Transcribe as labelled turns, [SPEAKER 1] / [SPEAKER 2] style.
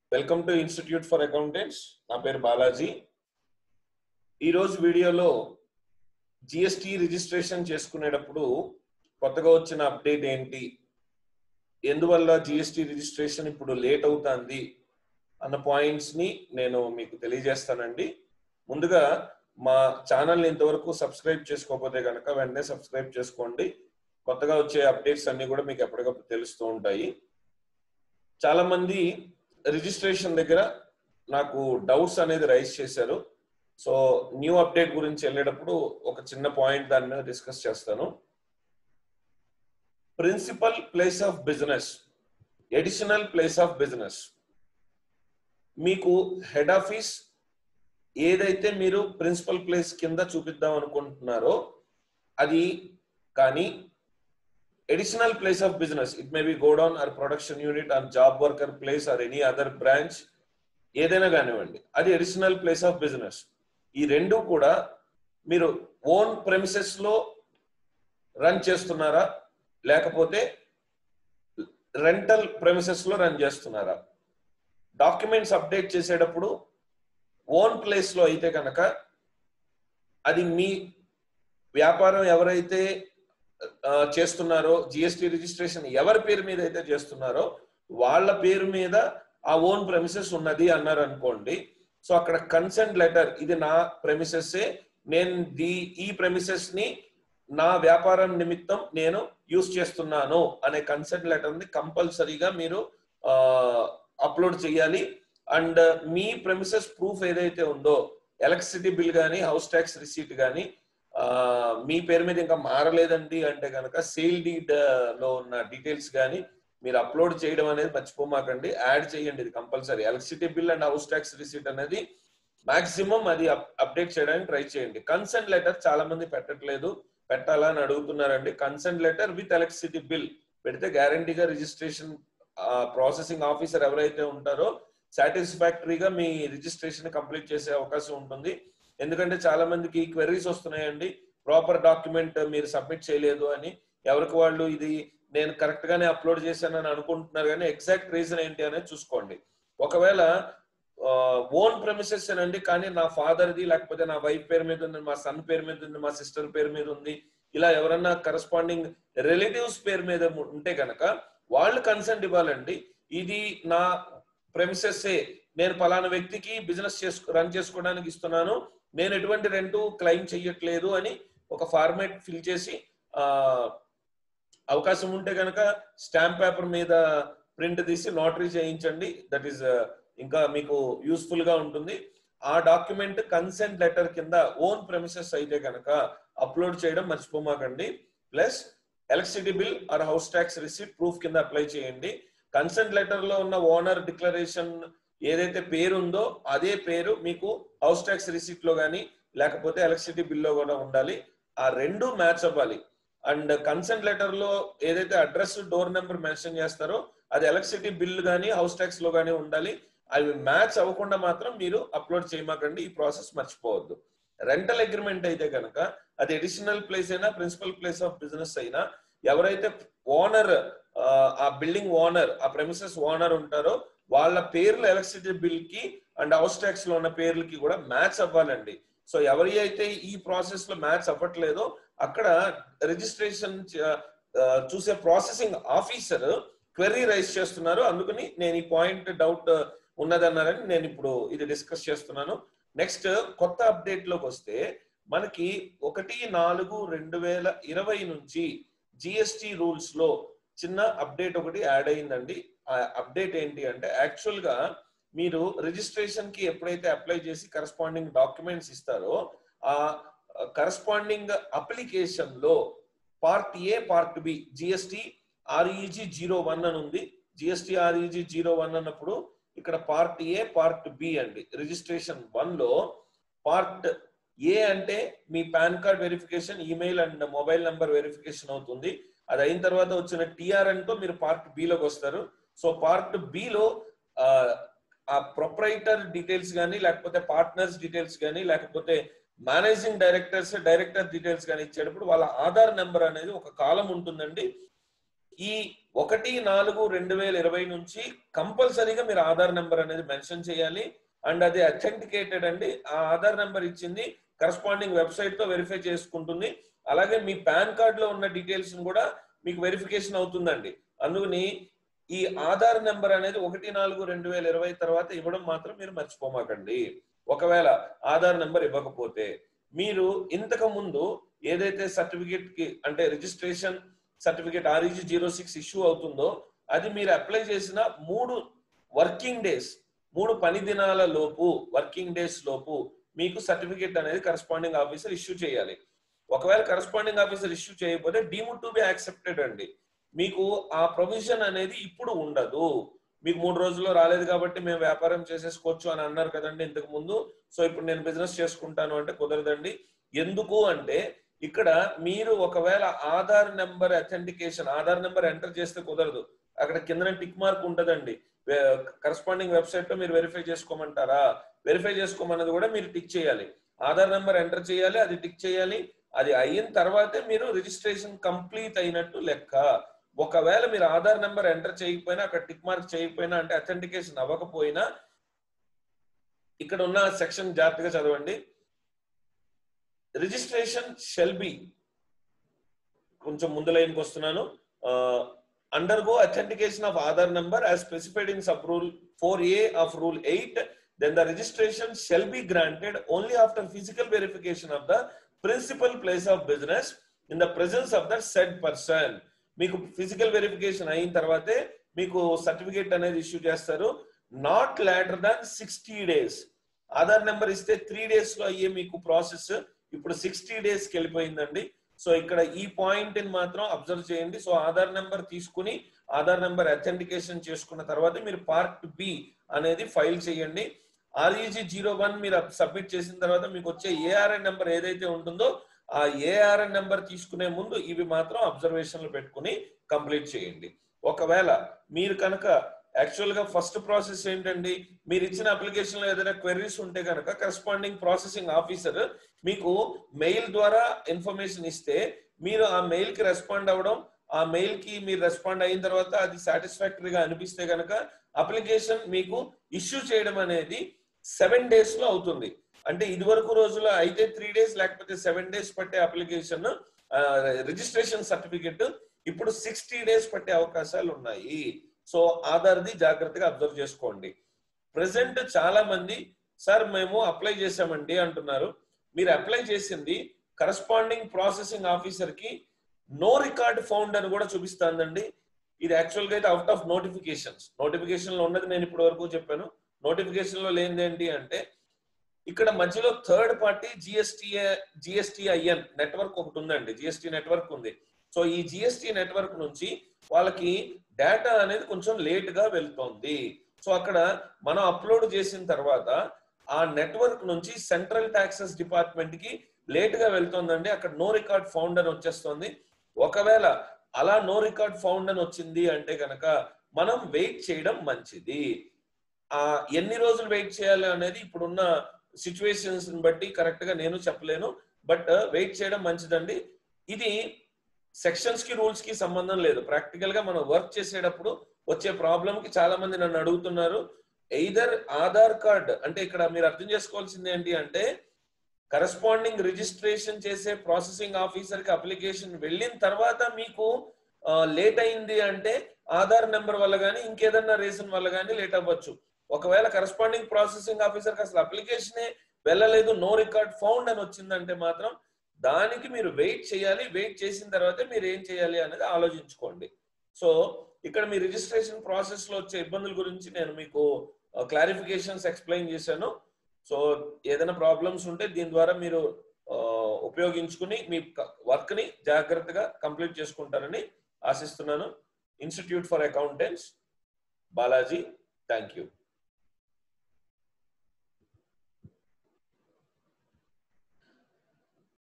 [SPEAKER 1] welcome to institute for accountants నా పేరు బాలాజీ ఈరోజు వీడియోలో జిఎస్టి రిజిస్ట్రేషన్ చేసుకునేటప్పుడు కొత్తగా వచ్చిన అప్డేట్ ఏంటి ఎందువల్ల జిఎస్టి రిజిస్ట్రేషన్ ఇప్పుడు లేట్ అవుతుంది అన్న పాయింట్స్ ని నేను మీకు తెలియజేస్తానండి ముందుగా మా ఛానల్ ఇంతవరకు సబ్స్క్రైబ్ చేసుకోకపోతే కనుక వెంటనే సబ్స్క్రైబ్ చేసుకోండి కొత్తగా వచ్చే అప్డేట్స్ అన్ని కూడా మీకు ఎప్పటికప్పుడు తెలుస్తూ ఉంటాయి చాలా మంది రిజిస్ట్రేషన్ దగ్గర నాకు డౌట్స్ అనేది రైజ్ చేశారు సో న్యూ అప్డేట్ గురించి వెళ్ళేటప్పుడు ఒక చిన్న పాయింట్ దాని మీద డిస్కస్ చేస్తాను principal place of business additional place of business మీకు హెడ్ ఆఫీస్ ఏదైతే మీరు ప్రిన్సిపల్ ప్లేస్ కింద చూపిద్దాం అనుకుంటున్నారో అది కానీ additional place of business it may be godown or production unit or job worker place or any other branch ఏదైనా కానివ్వండి అది అడిషనల్ ప్లేస్ ఆఫ్ బిజినెస్ ఈ రెండు కూడా మీరు ఓన్ ప్రెమిసెస్ లో రన్ చేస్తున్నారా లేకపోతే రెంటల్ ప్రెమిసెస్ లో రన్ చేస్తున్నారా డాక్యుమెంట్స్ అప్డేట్ చేసేటప్పుడు ఓన్ ప్లేస్ లో అయితే కనుక అది మీ వ్యాపారం ఎవరైతే చేస్తున్నారో జిఎస్టి రిజిస్ట్రేషన్ ఎవరి పేరు మీద అయితే చేస్తున్నారో వాళ్ళ పేరు మీద ఆ ఓన్ ప్రెమిసెస్ ఉన్నది అన్నారు అనుకోండి సో అక్కడ కన్సెంట్ లెటర్ ఇది నా ప్రెమిసెస్ నేను ది ఈ ప్రెమిసెస్ ని నా వ్యాపారం నిమిత్తం నేను యూస్ చేస్తున్నాను అనే కన్సెంట్ లెటర్ ని కంపల్సరీగా మీరు అప్లోడ్ చేయాలి అండ్ మీ ప్రెమిసెస్ ప్రూఫ్ ఏదైతే ఉందో ఎలక్ట్రిసిటీ బిల్ కానీ హౌస్ ట్యాక్స్ రిసీట్ కానీ మీ పేరు మీద ఇంకా మారలేదండి అంటే కనుక సేల్ డీడ్ లో ఉన్న డీటెయిల్స్ కానీ మీరు అప్లోడ్ చేయడం అనేది మర్చిపోమాకండి యాడ్ చేయండి ఇది compulsory electricity bill and house tax receipt అనేది మాక్సిమం అది అప్డేట్ చేయడానికి ట్రై చేయండి కన్సెంట్ లెటర్ చాలా మంది పెట్టట్లేదు పెట్టాలా అని అడుగుతున్నారండి consent letter with electricity bill పెడితే గ్యారంటీగా రిజిస్ట్రేషన్ ప్రాసెసింగ్ ఆఫీసర్ ఎవరైతే ఉంటారో సాటిస్ఫాక్టరీగా మీ రిజిస్ట్రేషన్ కంప్లీట్ చేసే అవకాశం ఉంటుంది ఎందుకంటే చాలా మందికి క్వెరీస్ వస్తున్నాయండి ప్రాపర్ డాక్యుమెంట్ మీరు సబ్మిట్ చేయలేదు అని ఎవరికి వాళ్ళు ఇది నేను కరెక్ట్ గానే అప్లోడ్ చేశానని అనుకుంటున్నారు కానీ ఎగ్జాక్ట్ రీజన్ ఏంటి అనేది చూసుకోండి ఒకవేళ ఓన్ ప్రెమిసెస్ అండి కానీ నా ఫాదర్ది లేకపోతే నా వైఫ్ పేరు మీద ఉంది మా సన్ పేరు మీద ఉంది మా సిస్టర్ పేరు మీద ఉంది ఇలా ఎవరన్నా కరస్పాండింగ్ రిలేటివ్స్ పేరు మీద ఉంటే కనుక వాళ్ళు కన్సెంట్ ఇవ్వాలండి ఇది నా ప్రెమిసెస్ నేను పలానా వ్యక్తికి బిజినెస్ చేసుకు రన్ చేసుకోవడానికి ఇస్తున్నాను నేను ఎటువంటి రెంటు క్లెయిమ్ చెయ్యట్లేదు అని ఒక ఫార్మేట్ ఫిల్ చేసి అవకాశం ఉంటే కనుక స్టాంప్ పేపర్ మీద ప్రింట్ తీసి నోటరీ చేయించండి దట్ ఈస్ ఇంకా మీకు యూస్ఫుల్ గా ఉంటుంది ఆ డాక్యుమెంట్ కన్సెంట్ లెటర్ కింద ఓన్ ప్రెమిసెస్ అయితే కనుక అప్లోడ్ చేయడం మర్చిపోమాకండి plus electricity bill or house tax receipt proof కింద అప్లై చేయండి కన్సెంట్ లెటర్ లో ఉన్న ఓనర్ డిక్లరేషన్ ఏదైతే పేరు ఉందో అదే పేరు మీకు హౌస్ ట్యాక్స్ రిసీట్ లో కానీ లేకపోతే ఎలక్ట్రిసిటీ బిల్లో కూడా ఉండాలి ఆ రెండు మ్యాచ్ అవ్వాలి అండ్ కన్సెంట్ లెటర్ లో ఏదైతే అడ్రస్ డోర్ నెంబర్ మెన్షన్ చేస్తారో అది ఎలక్ట్రిసిటీ బిల్ కానీ హౌస్ ట్యాక్స్ లో కానీ ఉండాలి అవి మ్యాచ్ అవ్వకుండా మాత్రం మీరు అప్లోడ్ చేయమాకండి ఈ ప్రాసెస్ మర్చిపోవద్దు రెంటల్ అగ్రిమెంట్ అయితే కనుక అది అడిషనల్ ప్లేస్ అయినా ప్రిన్సిపల్ ప్లేస్ ఆఫ్ బిజినెస్ అయినా ఎవరైతే ఓనర్ ఆ బిల్డింగ్ ఓనర్ ఆ ప్రెమిసెస్ ఓనర్ ఉంటారో వాళ్ళ పేర్లు ఎలక్ట్రిసిటీ బిల్ కి అండ్ హౌస్ ట్యాక్స్ లో ఉన్న పేర్లకి కూడా మ్యాచ్ అవ్వాలండి సో ఎవరి అయితే ఈ ప్రాసెస్ లో మ్యాచ్ అవ్వట్లేదో అక్కడ రిజిస్ట్రేషన్ చూసే ప్రాసెసింగ్ ఆఫీసర్ క్వెరీ రైజ్ చేస్తున్నారు అందుకని నేను ఈ పాయింట్ డౌట్ ఉన్నదన్నారని నేను ఇప్పుడు ఇది డిస్కస్ చేస్తున్నాను నెక్స్ట్ కొత్త అప్డేట్ లోకి వస్తే మనకి ఒకటి నాలుగు రెండు వేల ఇరవై నుంచి జిఎస్టి రూల్స్ లో చిన్న అప్డేట్ ఒకటి యాడ్ అయిందండి ఆ అప్డేట్ ఏంటి అంటే యాక్చువల్ గా మీరు రిజిస్ట్రేషన్ కి ఎప్పుడైతే అప్లై చేసి కరస్పాండింగ్ డాక్యుమెంట్స్ ఇస్తారో ఆ కరస్పాండింగ్ అప్లికేషన్ లో part A part B GST REG zero one అని ఉంది జిఎస్టి ఆర్ఈజీ జీరో వన్ అన్నప్పుడు ఇక్కడ పార్ట్ ఏ పార్ట్ బి అండి రిజిస్ట్రేషన్ వన్ లో పార్ట్ ఏ అంటే మీ PAN card verification email and mobile number verification అవుతుంది అది అయిన తర్వాత వచ్చిన టిఆర్ఎన్ తో మీరు పార్ట్ బిలోకి వస్తారు సో పార్ట్ బిలో ఆ ప్రొపరైటర్ డీటెయిల్స్ కానీ లేకపోతే పార్ట్నర్స్ డీటెయిల్స్ కానీ లేకపోతే మేనేజింగ్ డైరెక్టర్స్ డైరెక్టర్ డీటెయిల్స్ కానీ ఇచ్చేటప్పుడు వాళ్ళ ఆధార్ నెంబర్ అనేది ఒక కాలం ఉంటుందండి ఈ ఒకటి నాలుగు రెండు వేల ఇరవై నుంచి కంపల్సరీగా మీరు ఆధార్ నెంబర్ అనేది మెన్షన్ చేయాలి అండ్ అది అథెంటికేటెడ్ అండి ఆ ఆధార్ నెంబర్ ఇచ్చింది కరస్పాండింగ్ వెబ్సైట్ తో వెరిఫై చేసుకుంటుంది అలాగే మీ పాన్ కార్డ్ లో ఉన్న డీటెయిల్స్ కూడా మీకు వెరిఫికేషన్ అవుతుందండి అందుకని ఈ ఆధార్ నెంబర్ అనేది ఒకటి నాలుగు రెండు వేల ఇరవై తర్వాత ఇవ్వడం మాత్రం మీరు మర్చిపోమాకండి ఒకవేళ ఆధార్ నెంబర్ ఇవ్వకపోతే మీరు ఇంతకు ముందు ఏదైతే సర్టిఫికేట్ కి అంటే registration certificate REG zero six issue అవుతుందో అది మీరు అప్లై చేసిన మూడు వర్కింగ్ డేస్ మూడు పని దినాల లోపు వర్కింగ్ డేస్ లోపు మీకు సర్టిఫికేట్ అనేది కరస్పాండింగ్ ఆఫీసర్ ఇష్యూ చేయాలి ఒకవేళ కరస్పాండింగ్ ఆఫీసర్ ఇష్యూ చేయకపోతే డీమ్ టు బి యాక్సెప్టెడ్ అండి మీకు ఆ ప్రొవిజన్ అనేది ఇప్పుడు ఉండదు మీకు మూడు రోజుల్లో రాలేదు కాబట్టి మేము వ్యాపారం చేసేసుకోవచ్చు అని అన్నారు కదండి ఇంతకు ముందు సో ఇప్పుడు నేను బిజినెస్ చేసుకుంటాను అంటే కుదరదండి ఎందుకు అంటే ఇక్కడ మీరు ఒకవేళ Aadhaar number authentication Aadhaar number enter చేస్తే కుదరదు అక్కడ కింద టిక్ మార్క్ ఉంటదండి కరస్పాండింగ్ వెబ్సైట్ లో మీరు వెరిఫై చేసుకోమంటారా వెరిఫై చేసుకోమన్నది కూడా మీరు టిక్ చేయాలి ఆధార్ నెంబర్ ఎంటర్ చేయాలి అది టిక్ చేయాలి అది అయిన తర్వాతే మీరు రిజిస్ట్రేషన్ కంప్లీట్ అయినట్టు లెక్క ఒకవేళ మీరు ఆధార్ నెంబర్ ఎంటర్ చేయకపోయినా అక్కడ టిక్ మార్క్ చేయకపోయినా అంటే అథెంటికేషన్ అవ్వకపోయినా ఇక్కడ ఉన్న సెక్షన్ జాగ్రత్తగా చదవండి రిజిస్ట్రేషన్ షెల్ బి కొంచెం ముందు లైన్కి వస్తున్నాను undergo authentication of Aadhaar number as specified in sub rule four A of rule eight then the registration shall be granted only after physical verification of the principal place of business in the presence of the said person మీకు physical verification అయిన తర్వాతే మీకు certificate అనేది issue చేస్తారు not later than sixty days Aadhaar number ఇస్తే three days లో అయ్యే మీకు ప్రాసెస్ ఇప్పుడు సిక్స్టీ డేస్ కి వెళ్ళిపోయిందండి సో ఇక్కడ ఈ పాయింట్ ని మాత్రం అబ్జర్వ్ చేయండి సో ఆధార్ నెంబర్ తీసుకుని ఆధార్ నెంబర్ అథెంటికేషన్ చేసుకున్న తర్వాత మీరు పార్ట్ బి అనేది ఫైల్ చేయండి ఆర్ఈజీ జీరో వన్ మీరు సబ్మిట్ చేసిన తర్వాత మీకు వచ్చే ఏఆర్ఎన్ నెంబర్ ఏదైతే ఉంటుందో ఆ ఏఆర్ఎన్ నెంబర్ తీసుకునే ముందు ఇవి మాత్రం అబ్జర్వేషన్లు పెట్టుకుని కంప్లీట్ చేయండి ఒకవేళ మీరు కనుక యాక్చువల్ గా ఫస్ట్ ప్రాసెస్ ఏంటండి మీరు ఇచ్చిన అప్లికేషన్ లో ఏదైనా క్వెరీస్ ఉంటే కనుక కరెస్పాండింగ్ ప్రాసెసింగ్ ఆఫీసర్ మీకు మెయిల్ ద్వారా ఇన్ఫర్మేషన్ ఇస్తే మీరు ఆ మెయిల్ కి రెస్పాండ్ అవ్వడం ఆ మెయిల్ కి మీరు రెస్పాండ్ అయిన తర్వాత అది సాటిస్ఫాక్టరీగా అనిపిస్తే కనుక అప్లికేషన్ మీకు ఇష్యూ చేయడం అనేది సెవెన్ డేస్ లో అవుతుంది అంటే ఇదివరకు రోజుల్లో అయితే త్రీ డేస్ లేకపోతే సెవెన్ డేస్ పట్టే అప్లికేషన్ రిజిస్ట్రేషన్ సర్టిఫికెట్ ఇప్పుడు సిక్స్టీ డేస్ పట్టే అవకాశాలు ఉన్నాయి సో ఆధార్ది జాగ్రత్తగా అబ్జర్వ్ చేసుకోండి ప్రజెంట్ చాలా మంది సార్ మేము అప్లై చేసామండి అంటున్నారు మీరు అప్లై చేసింది కరస్పాండింగ్ ప్రాసెసింగ్ ఆఫీసర్ కి నో రికార్డ్ ఫౌండ్ అని కూడా చూపిస్తుందండి ఇది యాక్చువల్ గా అయితే అవుట్ ఆఫ్ నోటిఫికేషన్స్ నోటిఫికేషన్ లో ఉన్నది నేను ఇప్పటి వరకు చెప్పాను నోటిఫికేషన్ లో లేనిది ఏంటి అంటే ఇక్కడ మధ్యలో third party GST GSTIN network ఒకటి ఉందండి జిఎస్టీ నెట్వర్క్ ఉంది సో ఈ జిఎస్టీ నెట్వర్క్ నుంచి వాళ్ళకి డేటా అనేది కొంచెం లేట్ గా వెళ్తోంది సో అక్కడ మనం అప్లోడ్ చేసిన తర్వాత ఆ నెట్వర్క్ నుంచి సెంట్రల్ ట్యాక్సెస్ డిపార్ట్మెంట్ కి లేట్ గా వెళ్తోందండి అక్కడ నో రికార్డ్ ఫౌండ్ అని వచ్చేస్తుంది ఒకవేళ అలా నో రికార్డ్ ఫౌండ్ అని వచ్చింది అంటే కనుక మనం వెయిట్ చేయడం మంచిది ఆ ఎన్ని రోజులు వెయిట్ చేయాలి అనేది ఇప్పుడున్న సిచ్యువేషన్స్ బట్టి కరెక్ట్ గా నేను చెప్పలేను బట్ వెయిట్ చేయడం మంచిదండి ఇది సెక్షన్స్ కి రూల్స్ కి సంబంధం లేదు ప్రాక్టికల్ గా మనం వర్క్ చేసేటప్పుడు వచ్చే ప్రాబ్లం కి చాలా మంది నన్ను అడుగుతున్నారు ఎయిదర్ ఆధార్ కార్డ్ అంటే ఇక్కడ మీరు అర్థం చేసుకోవాల్సింది ఏంటి అంటే కరస్పాండింగ్ రిజిస్ట్రేషన్ చేసే ప్రాసెసింగ్ ఆఫీసర్ కి అప్లికేషన్ వెళ్ళిన తర్వాత మీకు లేట్ అయింది అంటే ఆధార్ నెంబర్ వల్ల కానీ ఇంకేదన్నా రీజన్ వల్ల కానీ లేట్ అవ్వచ్చు ఒకవేళ కరస్పాండింగ్ ప్రాసెసింగ్ ఆఫీసర్ కి అసలు అప్లికేషనే వెళ్ళలేదు నో రికార్డ్ ఫౌండ్ అని వచ్చిందంటే మాత్రం దానికి మీరు వెయిట్ చేయాలి వెయిట్ చేసిన తర్వాత మీరు ఏం చేయాలి అనేది ఆలోచించుకోండి సో ఇక్కడ మీ రిజిస్ట్రేషన్ ప్రాసెస్ లో వచ్చే ఇబ్బందుల గురించి నేను మీకు క్లారిఫికేషన్స్ ఎక్స్ప్లెయిన్ చేశాను సో ఏదైనా ప్రాబ్లమ్స్ ఉంటే దీని ద్వారా మీరు ఉపయోగించుకుని మీ వర్క్ ని జాగ్రత్తగా కంప్లీట్ చేసుకుంటారని ఆశిస్తున్నాను institute for accountants Balaji thank you